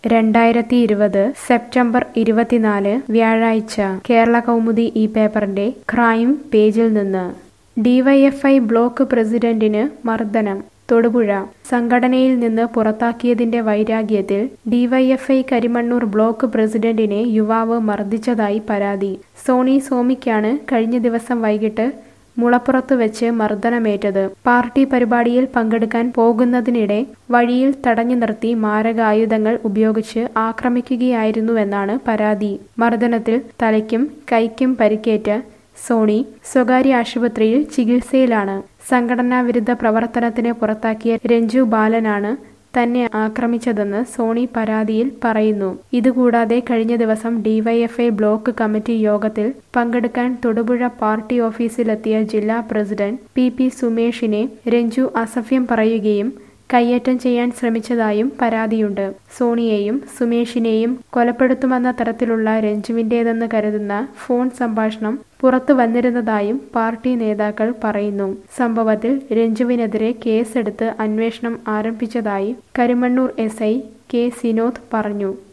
രണ്ടായിരത്തി ഇരുപത് സെപ്റ്റംബർ ഇരുപത്തിനാല് വ്യാഴാഴ്ച കേരള കൗമുദി ഈ പേപ്പറിന്റെ ക്രൈം പേജിൽ നിന്ന് ഡിവൈഎഫ്ഐ ബ്ലോക്ക് പ്രസിഡന്റിന് മർദ്ദനം തൊടുപുഴ സംഘടനയിൽ നിന്ന് പുറത്താക്കിയതിന്റെ വൈരാഗ്യത്തിൽ ഡിവൈഎഫ്ഐ കരിമണ്ണൂർ ബ്ലോക്ക് പ്രസിഡന്റിനെ യുവാവ് മർദ്ദിച്ചതായി പരാതി സോണി സോമിക്കാണ് കഴിഞ്ഞ ദിവസം വൈകിട്ട് മുളപ്പുറത്ത് വെച്ച് മർദ്ദനമേറ്റത് പാർട്ടി പരിപാടിയിൽ പങ്കെടുക്കാൻ പോകുന്നതിനിടെ വഴിയിൽ തടഞ്ഞു നിർത്തി മാരകായുധങ്ങൾ ഉപയോഗിച്ച് ആക്രമിക്കുകയായിരുന്നുവെന്നാണ് പരാതി മർദ്ദനത്തിൽ തലയ്ക്കും കൈക്കും പരിക്കേറ്റ സോണി സ്വകാര്യ ആശുപത്രിയിൽ ചികിത്സയിലാണ് സംഘടനാ വിരുദ്ധ പ്രവർത്തനത്തിന് പുറത്താക്കിയ രഞ്ജു ബാലനാണ് തന്നെ ആക്രമിച്ചതെന്ന് സോണി പരാതിയിൽ പറയുന്നു ഇതുകൂടാതെ കഴിഞ്ഞ ദിവസം ഡിവൈഎഫ്ഐ ബ്ലോക്ക് കമ്മിറ്റി യോഗത്തിൽ പങ്കെടുക്കാൻ തൊടുപുഴ പാർട്ടി ഓഫീസിലെത്തിയ ജില്ലാ പ്രസിഡന്റ് പി പി സുമേഷിനെ രഞ്ജു അസഭ്യം പറയുകയും കയ്യേറ്റം ചെയ്യാൻ ശ്രമിച്ചതായും പരാതിയുണ്ട് സോണിയെയും സുമേഷിനെയും കൊലപ്പെടുത്തുമെന്ന തരത്തിലുള്ള രഞ്ജുവിന്റേതെന്ന് കരുതുന്ന ഫോൺ സംഭാഷണം പുറത്തു വന്നിരുന്നതായും പാർട്ടി നേതാക്കൾ പറയുന്നു സംഭവത്തിൽ രഞ്ജുവിനെതിരെ കേസെടുത്ത് അന്വേഷണം ആരംഭിച്ചതായി Karimannoor S I K Sinod പറഞ്ഞു